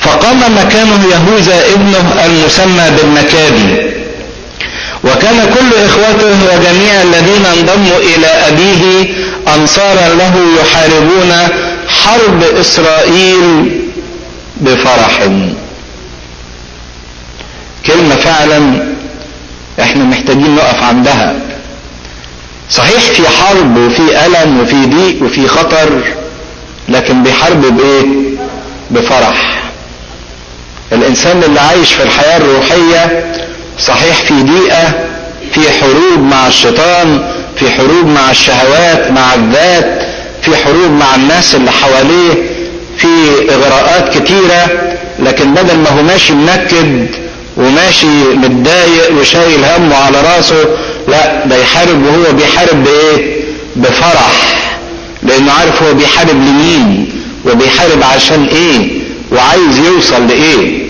فقام مكانه يهوذا ابنه المسمى بالمكابي وكان كل اخوته وجميع الذين انضموا الى ابيه انصارا له يحاربون حرب اسرائيل بفرح كلمة فعلا احنا محتاجين نقف عندها صحيح في حرب وفي ألم وفي ضيق وفي خطر لكن بيحارب بإيه؟ بفرح الإنسان اللي عايش في الحياة الروحية صحيح في ضيقة في حروب مع الشيطان في حروب مع الشهوات مع الذات في حروب مع الناس اللي حواليه في إغراءات كتيرة لكن بدل ما هو ماشي منكد وماشي متضايق وشايل همه على راسه لا ده يحارب وهو بيحارب بايه بفرح لانه عارف هو بيحارب لمين وبيحارب عشان ايه وعايز يوصل لايه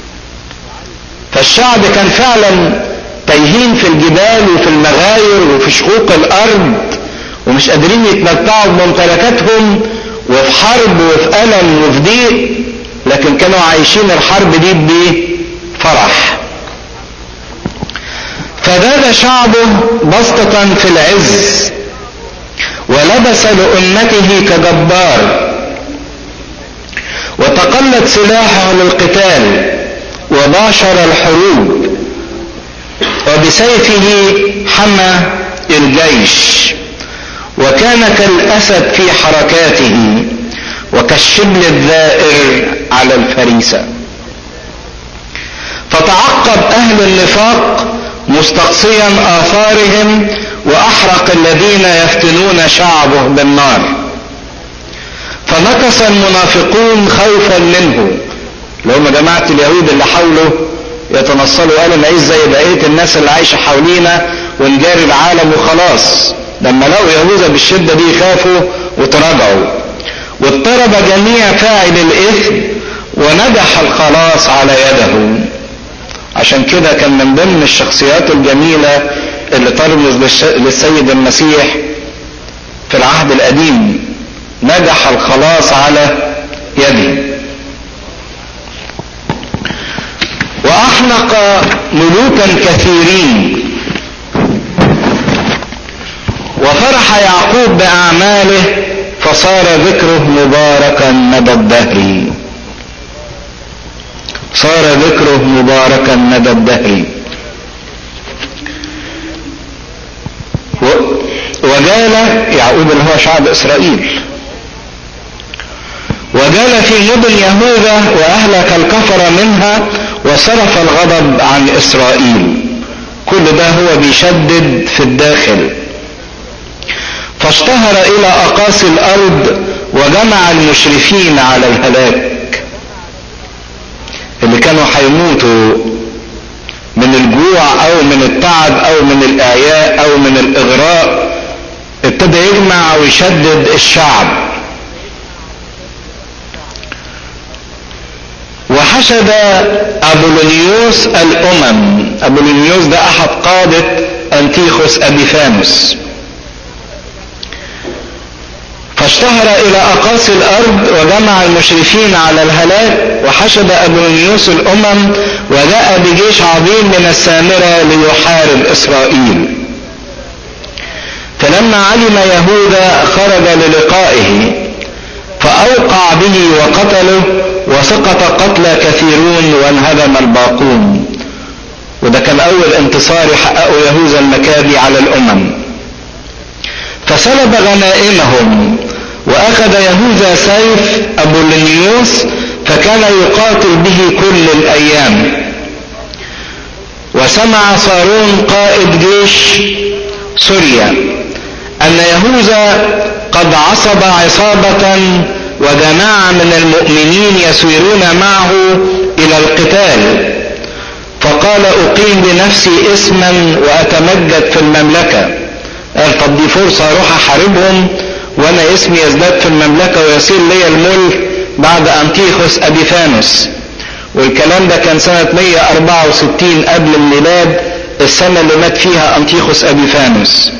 فالشعب كان فعلا تايهين في الجبال وفي المغاير وفي شقوق الارض ومش قادرين يتمتعوا بممتلكاتهم وفي حرب وفي الم وفي ضيق لكن كانوا عايشين الحرب دي بفرح فزاد شعبه بسطة في العز ولبس لأمته كجبار وتقلد سلاحه للقتال وباشر الحروب وبسيفه حمى الجيش وكان كالأسد في حركاته وكالشبل الذائر على الفريسة فتعقب أهل النفاق مستقصيا آثارهم وأحرق الذين يفتنون شعبه بالنار فنكص المنافقون خوفا منه اللي هم جماعة اليهود اللي حوله يتنصلوا قالوا نعيش زي بقية الناس اللي عايشة حوالينا ونجاري العالم وخلاص لما لقوا يهوذا بالشدة دي خافوا وتراجعوا واضطرب جميع فاعل الإثم ونجح الخلاص على يده عشان كده كان من ضمن الشخصيات الجميلة اللي ترمز للسيد المسيح في العهد القديم نجح الخلاص على يده واحنق ملوكا كثيرين وفرح يعقوب باعماله فصار ذكره مباركا مدى الدهر صار ذكره مباركا مدى الدهر وجال يعقوب اللي هو شعب اسرائيل وجال في مدن يهوذا واهلك الكفر منها وصرف الغضب عن اسرائيل كل ده هو بيشدد في الداخل فاشتهر الى اقاصي الارض وجمع المشرفين على الهلاك اللي كانوا هيموتوا من الجوع او من التعب او من الاعياء او من الاغراء ابتدى يجمع ويشدد الشعب وحشد ابولونيوس الامم ابولونيوس ده احد قادة انتيخوس ابيفانوس فاشتهر الى اقاصي الارض وجمع المشرفين على الهلاك وحشد ابولونيوس الامم وجاء بجيش عظيم من السامرة ليحارب اسرائيل فلما علم يهوذا خرج للقائه فأوقع به وقتله وسقط قتلى كثيرون وانهدم الباقون وده كان أول انتصار يحققه يهوذا المكابي على الأمم فسلب غنائمهم وأخذ يهوذا سيف أبولينيوس فكان يقاتل به كل الأيام وسمع صارون قائد جيش سوريا أن يهوذا قد عصب عصابة وجماعة من المؤمنين يسيرون معه إلى القتال فقال أقيم لنفسي اسما وأتمجد في المملكة قال طب دي فرصة أروح أحاربهم وأنا اسمي يزداد في المملكة ويصير لي الملك بعد أنتيخوس أبيفانوس والكلام ده كان سنة 164 قبل الميلاد السنة اللي مات فيها أنتيخوس أبيفانوس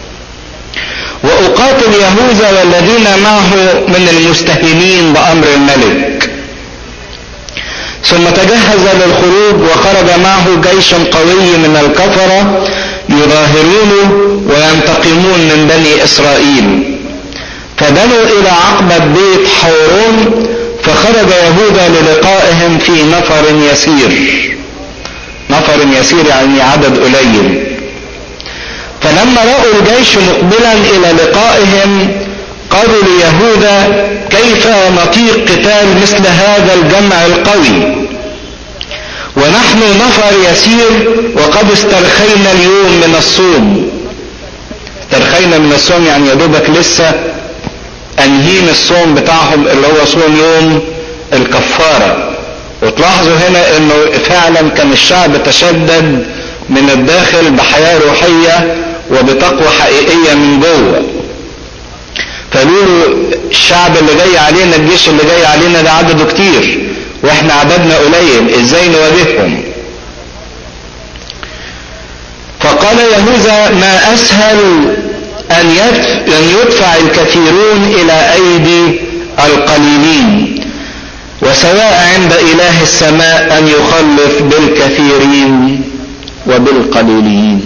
وأقاتل يهوذا والذين معه من المستهينين بأمر الملك ثم تجهز للخروج وخرج معه جيش قوي من الكفرة يظاهرونه وينتقمون من بني إسرائيل فبنوا إلى عقبة بيت حورون فخرج يهوذا للقائهم في نفر يسير نفر يسير يعني عدد قليل فلما رأوا الجيش مقبلا إلى لقائهم قالوا ليهوذا كيف نطيق قتال مثل هذا الجمع القوي ونحن نفر يسير وقد استرخينا اليوم من الصوم استرخينا من الصوم يعني يا دوبك لسه انهين الصوم بتاعهم اللي هو صوم يوم الكفاره وتلاحظوا هنا انه فعلا كان الشعب تشدد من الداخل بحياه روحيه وبتقوى حقيقيه من جوه فقالوا الشعب اللي جاي علينا الجيش اللي جاي علينا ده عدده كتير واحنا عددنا قليل ازاي نواجههم فقال يهوذا ما اسهل ان يدفع الكثيرون الى ايدي القليلين وسواء عند اله السماء ان يخلف بالكثيرين وبالقليلين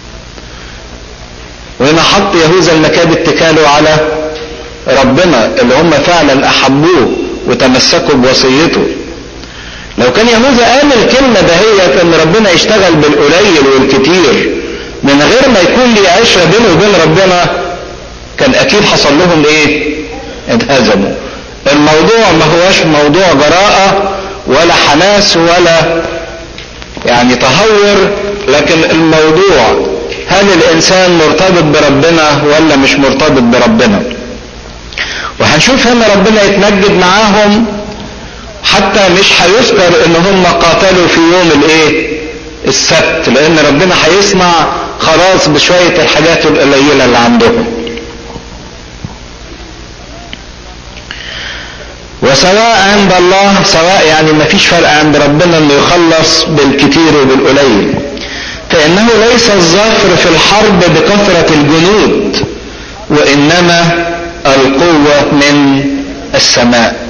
وهنا حط يهوذا المكاب اتكاله على ربنا اللي هم فعلا احبوه وتمسكوا بوصيته لو كان يهوذا قال الكلمة دهيت ان ربنا يشتغل بالقليل والكتير من غير ما يكون لي عشرة بينه وبين ربنا كان اكيد حصل لهم ايه اتهزموا الموضوع ما هوش موضوع جراءة ولا حماس ولا يعني تهور لكن الموضوع هل الانسان مرتبط بربنا ولا مش مرتبط بربنا وهنشوف هنا ربنا يتمجد معاهم حتى مش هيذكر ان هم قاتلوا في يوم الايه السبت لان ربنا هيصنع خلاص بشوية الحاجات القليلة اللي عندهم وسواء عند الله سواء يعني ما فيش فرق عند ربنا انه يخلص بالكتير وبالقليل فانه ليس الظفر في الحرب بكثرة الجنود وانما القوة من السماء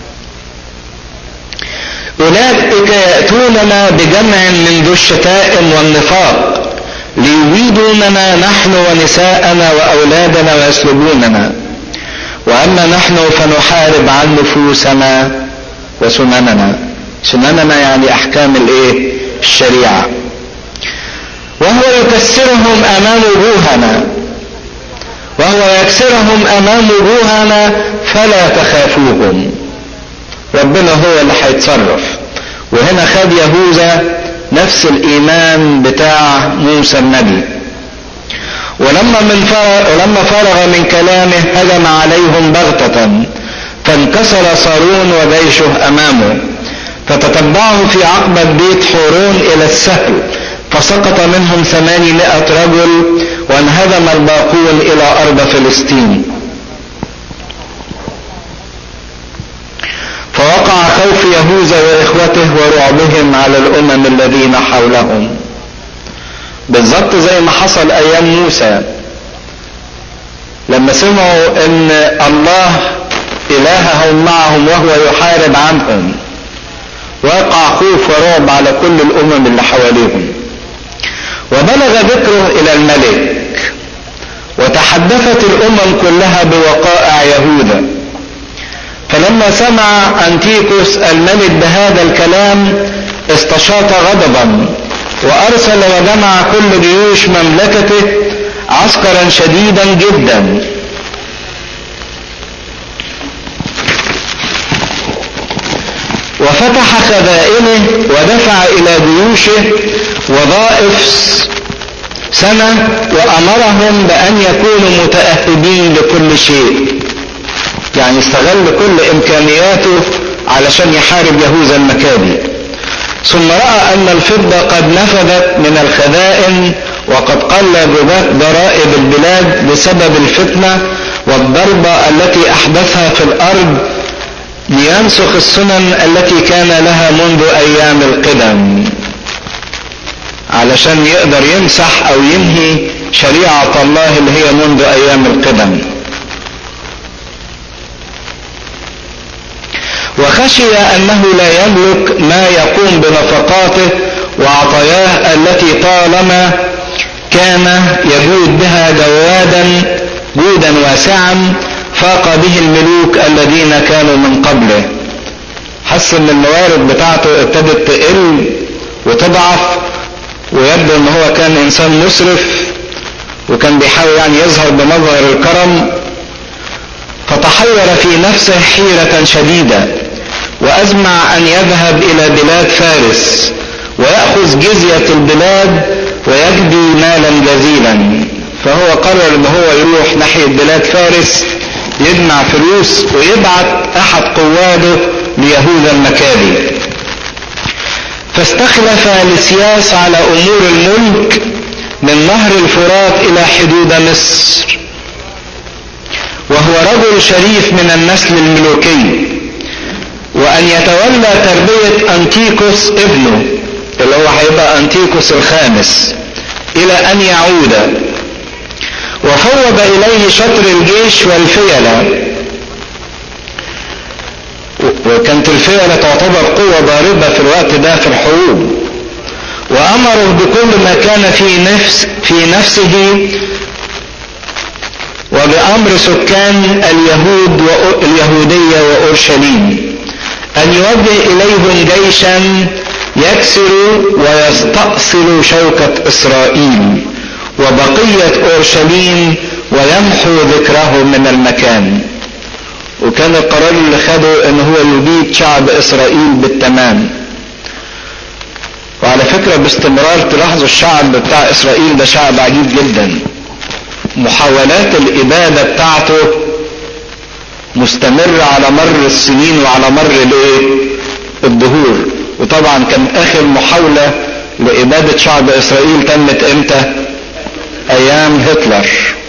أولئك يأتوننا بجمع من ذو الشتائم والنفاق ليريدوننا نحن ونساءنا وأولادنا ويسلبوننا وأما نحن فنحارب عن نفوسنا وسنننا سنننا يعني أحكام الإيه الشريعة وهو يكسرهم أمام وجوهنا وهو يكسرهم أمام وجوهنا فلا تخافوهم ربنا هو اللي هيتصرف وهنا خد يهوذا نفس الايمان بتاع موسى النبي ولما من فرغ ولما فرغ من كلامه هجم عليهم بغتة فانكسر صارون وجيشه امامه فتتبعه في عقبة بيت حورون الى السهل فسقط منهم ثمانمائة رجل وانهدم الباقون الى ارض فلسطين فوقع خوف يهوذا واخوته ورعبهم على الامم الذين حولهم بالظبط زي ما حصل ايام موسى لما سمعوا ان الله الههم معهم وهو يحارب عنهم وقع خوف ورعب على كل الامم اللي حواليهم وبلغ ذكره الى الملك وتحدثت الامم كلها بوقائع يهوذا فلما سمع أنتيكوس الملك بهذا الكلام استشاط غضبا وأرسل وجمع كل جيوش مملكته عسكرا شديدا جدا وفتح خزائنه ودفع إلى جيوشه وظائف سنة وأمرهم بأن يكونوا متأهبين لكل شيء يعني استغل كل امكانياته علشان يحارب يهوذا المكابي ثم راى ان الفضه قد نفذت من الخزائن وقد قل ضرائب البلاد بسبب الفتنه والضربه التي احدثها في الارض لينسخ السنن التي كان لها منذ ايام القدم علشان يقدر يمسح او ينهي شريعه الله اللي هي منذ ايام القدم وخشي أنه لا يملك ما يقوم بنفقاته وعطاياه التي طالما كان يجود بها جوادا جودا واسعا فاق به الملوك الذين كانوا من قبله حس ان الموارد بتاعته ابتدت تقل وتضعف ويبدو ان هو كان انسان مسرف وكان بيحاول يعني يظهر بمظهر الكرم فتحير في نفسه حيرة شديدة وأزمع أن يذهب إلى بلاد فارس ويأخذ جزية البلاد ويجدي مالا جزيلا فهو قرر ان هو يروح ناحية بلاد فارس يجمع فلوس ويبعت احد قواده ليهوذا المكابي فاستخلف لسياس على امور الملك من نهر الفرات الى حدود مصر وهو رجل شريف من النسل الملوكي وان يتولى تربية انتيكوس ابنه اللي هو هيبقى انتيكوس الخامس الى ان يعود وفوض اليه شطر الجيش والفيلة وكانت الفيلة تعتبر قوة ضاربة في الوقت ده في الحروب وامره بكل ما كان في نفس في نفسه وبامر سكان اليهود واليهودية واورشليم ان يوجه اليهم جيشا يكسر ويستأصل شوكة اسرائيل وبقية اورشليم ويمحو ذكره من المكان وكان القرار اللي خده ان هو يبيد شعب اسرائيل بالتمام وعلى فكرة باستمرار تلاحظوا الشعب بتاع اسرائيل ده شعب عجيب جدا محاولات الابادة بتاعته مستمرة على مر السنين وعلى مر الايه الدهور وطبعا كان اخر محاولة لابادة شعب اسرائيل تمت امتى ايام هتلر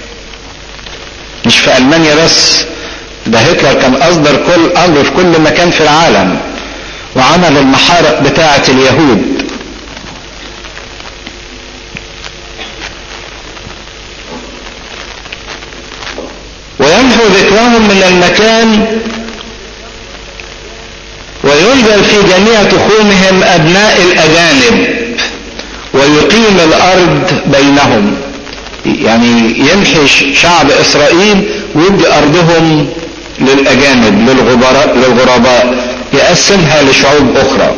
مش في المانيا بس ده هتلر كان اصدر كل امر في كل مكان في العالم وعمل المحارق بتاعة اليهود ويمحو ذكرهم من المكان وينزل في جميع تخومهم ابناء الاجانب ويقيم الارض بينهم يعني يمحي شعب اسرائيل ويدي ارضهم للاجانب للغبراء للغرباء يقسمها لشعوب اخرى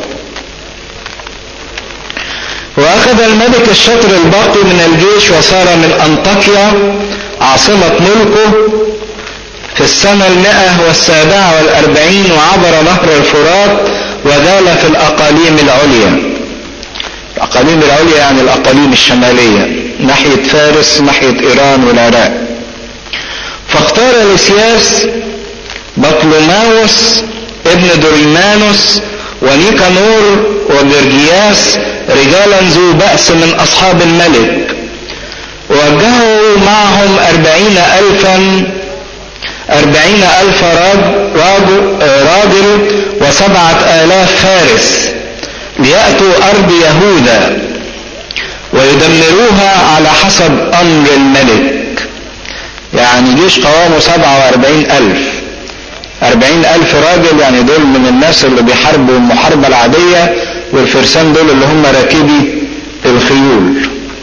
واخذ الملك الشطر الباقي من الجيش وصار من انطاكيا عاصمة ملكه في السنة المئة والسابعة والأربعين وعبر نهر الفرات وزال في الأقاليم العليا الأقاليم العليا يعني الأقاليم الشمالية ناحية فارس ناحية إيران والعراق فاختار لسياس بطلوماوس ابن دوريمانوس ونيكانور وجرجياس رجالا ذو بأس من أصحاب الملك وجهوا معهم أربعين ألفا أربعين ألف راجل, راجل وسبعة آلاف فارس ليأتوا أرض يهوذا ويدمروها على حسب أمر الملك يعني جيش قوامه سبعة وأربعين ألف أربعين ألف راجل يعني دول من الناس اللي بيحاربوا المحاربة العادية والفرسان دول اللي هم راكبي الخيول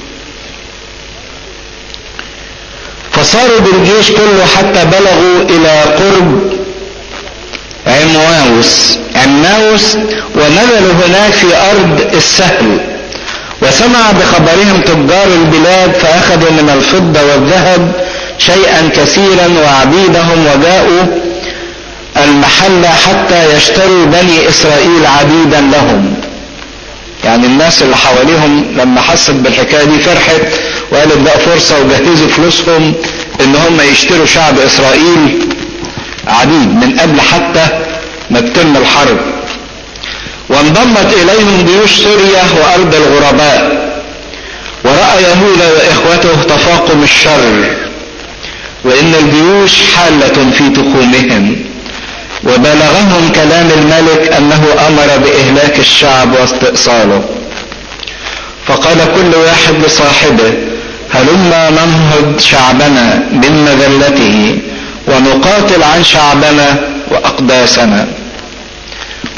فصاروا بالجيش كله حتى بلغوا إلى قرب عمواوس عماوس ونزلوا هناك في أرض السهل وسمع بخبرهم تجار البلاد فأخذوا من الفضة والذهب شيئا كثيرا وعبيدهم وجاءوا المحلة حتى يشتروا بني إسرائيل عبيدا لهم يعني الناس اللي حواليهم لما حست بالحكاية دي فرحت وقالت بقى فرصة وجهزوا فلوسهم ان هم يشتروا شعب اسرائيل عبيد من قبل حتى ما تتم الحرب وانضمت اليهم جيوش سوريا وارض الغرباء ورأى يهوذا واخوته تفاقم الشر وان الجيوش حالة في تخومهم وبلغهم كلام الملك انه امر باهلاك الشعب واستئصاله فقال كل واحد لصاحبه هلما ننهض شعبنا من مذلته ونقاتل عن شعبنا واقداسنا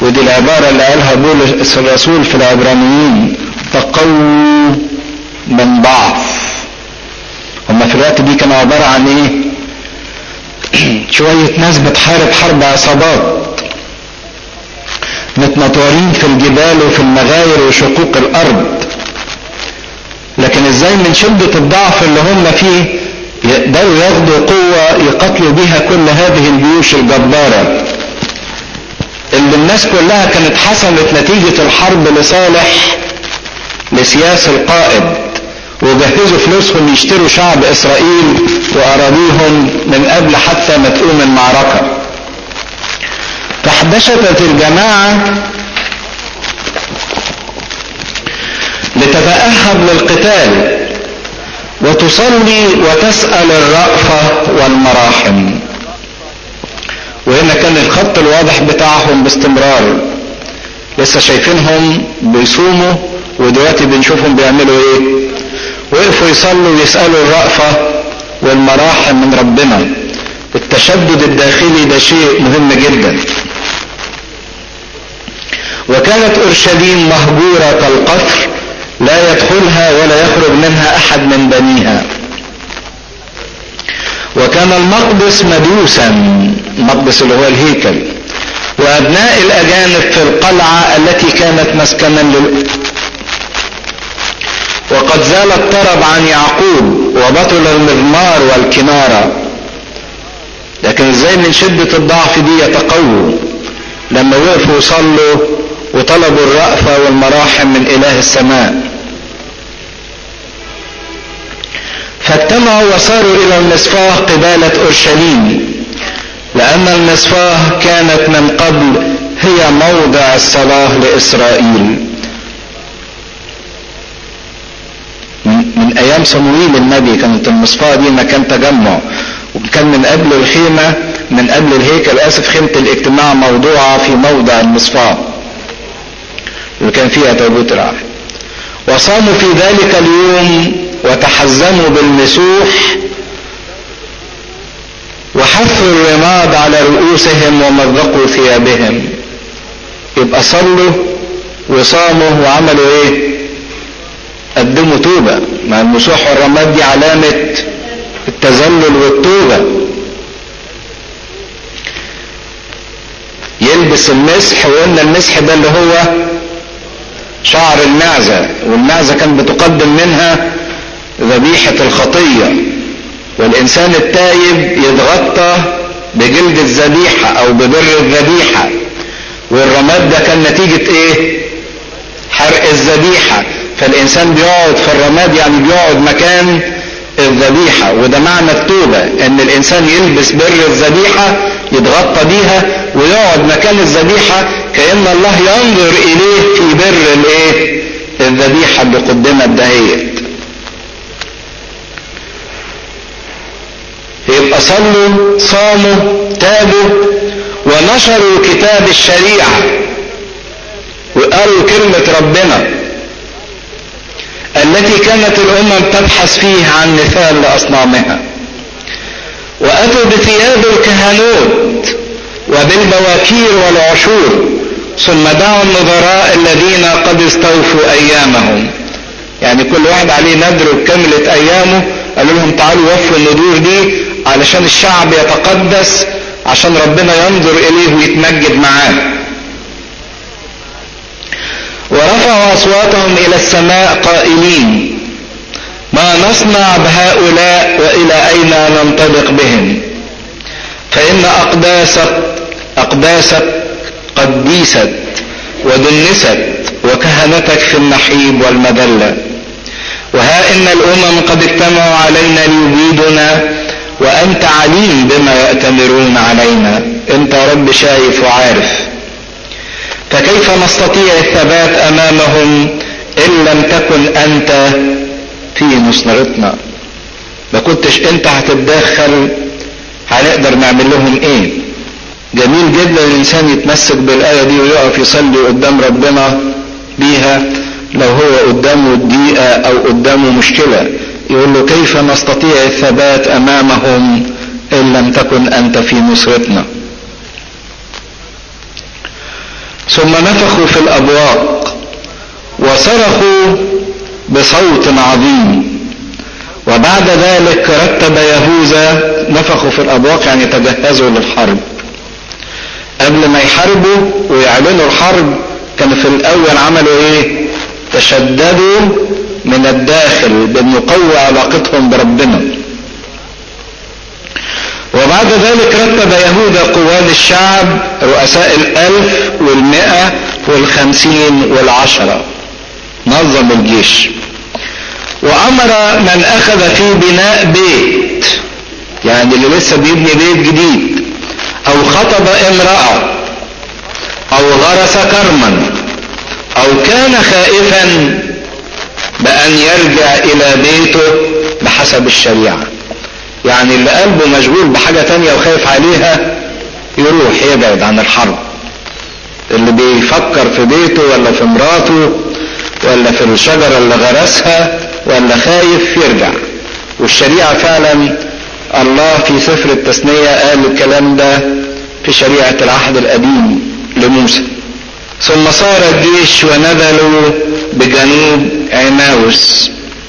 ودي العبارة اللي قالها بولس الرسول في العبرانيين تقووا من ضعف هما في الوقت دي كانوا عبارة عن ايه شوية ناس بتحارب حرب عصابات متنطورين في الجبال وفي المغاير وشقوق الارض لكن ازاي من شدة الضعف اللي هم فيه يقدروا ياخدوا قوة يقتلوا بها كل هذه الجيوش الجبارة اللي الناس كلها كانت حسمت نتيجة الحرب لصالح لسياس القائد وجهزوا فلوسهم يشتروا شعب اسرائيل واراضيهم من قبل حتى ما تقوم المعركة فاحدثت الجماعة لتتأهب للقتال وتصلي وتسأل الرأفة والمراحم وهنا كان الخط الواضح بتاعهم باستمرار لسه شايفينهم بيصوموا ودلوقتي بنشوفهم بيعملوا ايه وقفوا يصلوا ويسألوا الرأفة والمراحم من ربنا التشدد الداخلي ده شيء مهم جدا وكانت اورشليم مهجورة القصر لا يدخلها ولا يخرج منها احد من بنيها وكان المقدس مدوسا المقدس اللي هو الهيكل وابناء الاجانب في القلعة التي كانت مسكنا لل وقد زال الطرب عن يعقوب وبطل المضمار والكنارة لكن ازاي من شدة الضعف دي يتقووا لما وقفوا وصلوا وطلبوا الرأفة والمراحم من إله السماء فاجتمعوا وصاروا إلى المصفاه قبالة أورشليم لأن المصفاه كانت من قبل هي موضع الصلاة لإسرائيل من أيام صمويل النبي كانت المصفاه دي مكان تجمع وكان من قبل الخيمة من قبل الهيكل آسف خيمة الاجتماع موضوعة في موضع المصفاه اللي كان فيها تابوت العهد وصاموا في ذلك اليوم وتحزموا بالمسوح وحثوا الرماد على رؤوسهم ومزقوا ثيابهم يبقى صلوا وصاموا وعملوا ايه قدموا توبة مع المسوح والرماد دي علامة التذلل والتوبة يلبس المسح وقلنا المسح ده اللي هو شعر المعزة والمعزة كانت بتقدم منها ذبيحة الخطية والإنسان التايب يتغطى بجلد الذبيحة أو ببر الذبيحة والرماد ده كان نتيجة إيه؟ حرق الذبيحة فالإنسان بيقعد في الرماد يعني بيقعد مكان الذبيحة وده معنى التوبة ان الانسان يلبس بر الذبيحة يتغطى بيها ويقعد مكان الذبيحة كأن الله ينظر اليه في بر الايه الذبيحة اللي قدمت دهيت يبقى صلوا صاموا تابوا ونشروا كتاب الشريعة وقالوا كلمة ربنا التي كانت الامم تبحث فيه عن مثال لاصنامها واتوا بثياب الكهنوت وبالبواكير والعشور ثم دعوا النظراء الذين قد استوفوا ايامهم يعني كل واحد عليه ندر وكملت ايامه قالوا لهم تعالوا وفوا الندور دي علشان الشعب يتقدس عشان ربنا ينظر اليه ويتمجد معاه ورفعوا اصواتهم الى السماء قائلين ما نصنع بهؤلاء والى اين ننطلق بهم فان اقداسك اقداسك قد ديست ودنست وكهنتك في النحيب والمذله وها ان الامم قد اجتمعوا علينا ليبيدنا وانت عليم بما ياتمرون علينا انت يا رب شايف وعارف فكيف نستطيع الثبات امامهم ان لم تكن انت في نصرتنا ما كنتش انت هتتدخل هنقدر نعمل لهم ايه جميل جدا الانسان يتمسك بالايه دي ويقف يصلي قدام ربنا بيها لو هو قدامه ضيقه او قدامه مشكله يقول له كيف نستطيع الثبات امامهم ان لم تكن انت في نصرتنا ثم نفخوا في الابواق وصرخوا بصوت عظيم وبعد ذلك رتب يهوذا نفخوا في الابواق يعني تجهزوا للحرب قبل ما يحاربوا ويعلنوا الحرب كانوا في الاول عملوا ايه تشددوا من الداخل بان يقوي علاقتهم بربنا وبعد ذلك رتب يهوذا قواد الشعب رؤساء الالف والمئة والخمسين والعشرة نظم الجيش وامر من اخذ في بناء بيت يعني اللي لسه بيبني بيت جديد او خطب امرأة او غرس كرما او كان خائفا بان يرجع الى بيته بحسب الشريعة يعني اللي قلبه مشغول بحاجة تانية وخايف عليها يروح يبعد عن الحرب اللي بيفكر في بيته ولا في مراته ولا في الشجرة اللي غرسها ولا خايف يرجع والشريعة فعلا الله في سفر التثنية قال الكلام ده في شريعة العهد القديم لموسى ثم صار الجيش ونزلوا بجنوب عماوس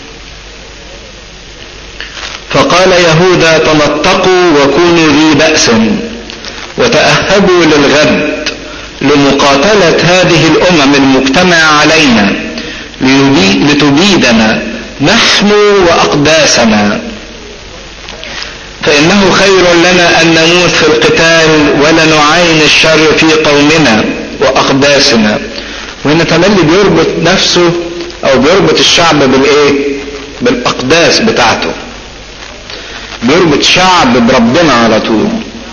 فقال يهوذا تنطقوا وكونوا ذي بأس وتأهبوا للغد لمقاتلة هذه الأمم المجتمعة علينا لتبيدنا نحن وأقداسنا فإنه خير لنا أن نموت في القتال ولا نعاين الشر في قومنا وأقداسنا وهنا تملي بيربط نفسه أو بيربط الشعب بالإيه؟ بالأقداس بتاعته بيربط شعب بربنا على طول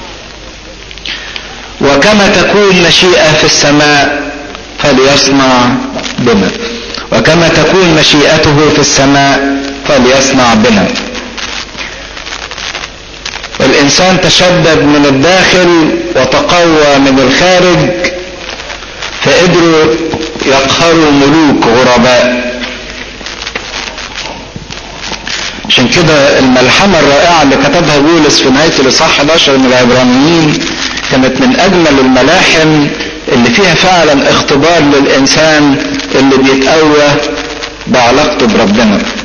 وكما تكون مشيئة في السماء فليصنع بنا وكما تكون مشيئته في السماء فليصنع بنا الانسان تشدد من الداخل وتقوى من الخارج فقدروا يقهروا ملوك غرباء عشان كده الملحمة الرائعة اللي كتبها بولس في نهاية الإصحاح 11 من العبرانيين كانت من أجمل الملاحم اللي فيها فعلا اختبار للإنسان اللي بيتقوى بعلاقته بربنا